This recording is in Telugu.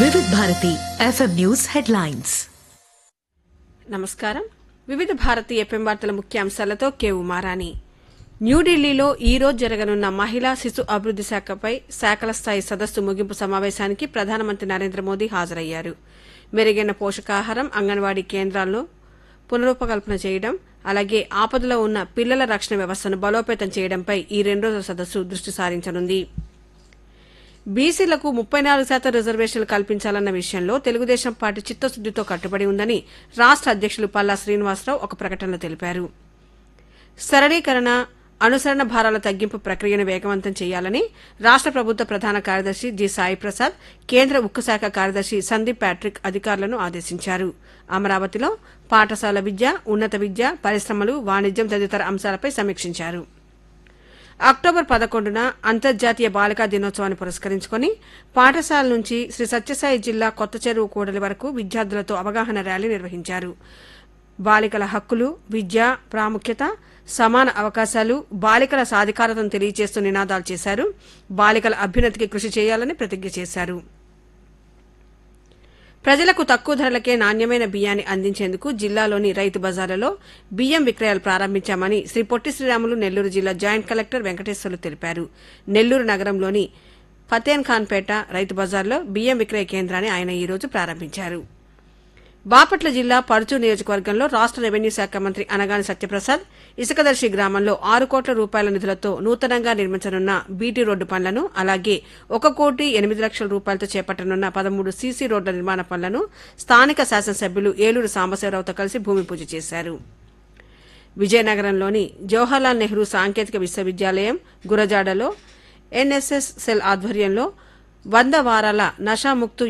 వివిధ భారతి ఎఫ్ఎం న్యూస్ హెడ్లైన్స్ నమస్కారం వివిధ భారతి ఎఫ్ఎం వార్తల ముఖ్యాంశాలతో కే ఉమారాణి న్యూఢిల్లీలో ఈ రోజు జరగనున్న మహిళా శిశు అభివృద్ది శాఖపై శాఖల స్థాయి సదస్సు ముగింపు సమావేశానికి ప్రధానమంత్రి నరేంద్ర మోదీ హాజరయ్యారు మెరుగైన పోషకాహారం అంగన్వాడీ కేంద్రాలను పునరూపకల్పన చేయడం అలాగే ఆపదలో ఉన్న పిల్లల రక్షణ వ్యవస్థను బలోపేతం చేయడంపై ఈ రెండు రోజుల సదస్సు దృష్టి సారించనుంది బీసీలకు ముప్పై నాలుగు శాతం రిజర్వేషన్లు కల్పించాలన్న విషయంలో తెలుగుదేశం పార్టీ చిత్తశుద్దితో కట్టుబడి ఉందని రాష్ట అధ్యక్షులు పల్లా శ్రీనివాసరావు ఒక ప్రకటనలో తెలిపారు సరళీకరణ అనుసరణ భారాల తగ్గింపు ప్రక్రియను వేగవంతం చేయాలని రాష్ట ప్రభుత్వ ప్రధాన కార్యదర్శి జి సాయి ప్రసాద్ కేంద్ర ఉక్కు శాఖ కార్యదర్శి సందీప్ ప్యాట్రిక్ అధికారులను ఆదేశించారు అమరావతిలో పాఠశాల విద్య ఉన్నత విద్య పరిశ్రమలు వాణిజ్యం తదితర అంశాలపై సమీక్షించారు అక్టోబర్ పదకొండున అంతర్జాతీయ బాలికా దినోత్సవాన్ని పురస్కరించుకుని పాఠశాల నుంచి శ్రీ సత్యసాయి జిల్లా కొత్త చెరువు కూడలి వరకు విద్యార్థులతో అవగాహన ర్యాలీ నిర్వహించారు బాలికల హక్కులు విద్య ప్రాముఖ్యత సమాన అవకాశాలు బాలికల సాధికారతను తెలియజేస్తూ నినాదాలు చేశారు బాలికల అభ్యున్నతికి కృషి చేయాలని ప్రతిజ్ఞ చేశారు ప్రజలకు తక్కువ ధరలకే నాణ్యమైన బియ్యాన్ని అందించేందుకు జిల్లాలోని రైతు బజార్లలో బియ్యం విక్రయాలు ప్రారంభించామని శ్రీ పొట్టి శ్రీరాములు నెల్లూరు జిల్లా జాయింట్ కలెక్టర్ వెంకటేశ్వర్లు తెలిపారు నెల్లూరు నగరంలోని ఫతేన్ ఖాన్పేట రైతు బజార్లో బియ్యం విక్రయ కేంద్రాన్ని ఆయన ఈ రోజు ప్రారంభించారు బాపట్ల జిల్లా పరుచూరు నియోజకవర్గంలో రాష్ట రెవెన్యూ శాఖ మంత్రి అనగాని సత్యప్రసాద్ ఇసుకదర్శి గ్రామంలో ఆరు కోట్ల రూపాయల నిధులతో నూతనంగా నిర్మించనున్న బీటీ రోడ్డు పనులను అలాగే ఒక కోటి ఎనిమిది లక్షల రూపాయలతో చేపట్టనున్న పదమూడు సీసీ రోడ్ల నిర్మాణ పనులను స్థానిక శాసనసభ్యులు ఏలూరు సాంబశివరావుతో కలిసి భూమి పూజ చేశారు విజయనగరంలోని జవహర్లాల్ నెహ్రూ సాంకేతిక విశ్వవిద్యాలయం గురజాడలో ఎన్ఎస్ఎస్ సెల్ ఆధ్వర్యంలో వంద వారాల నషాముక్తు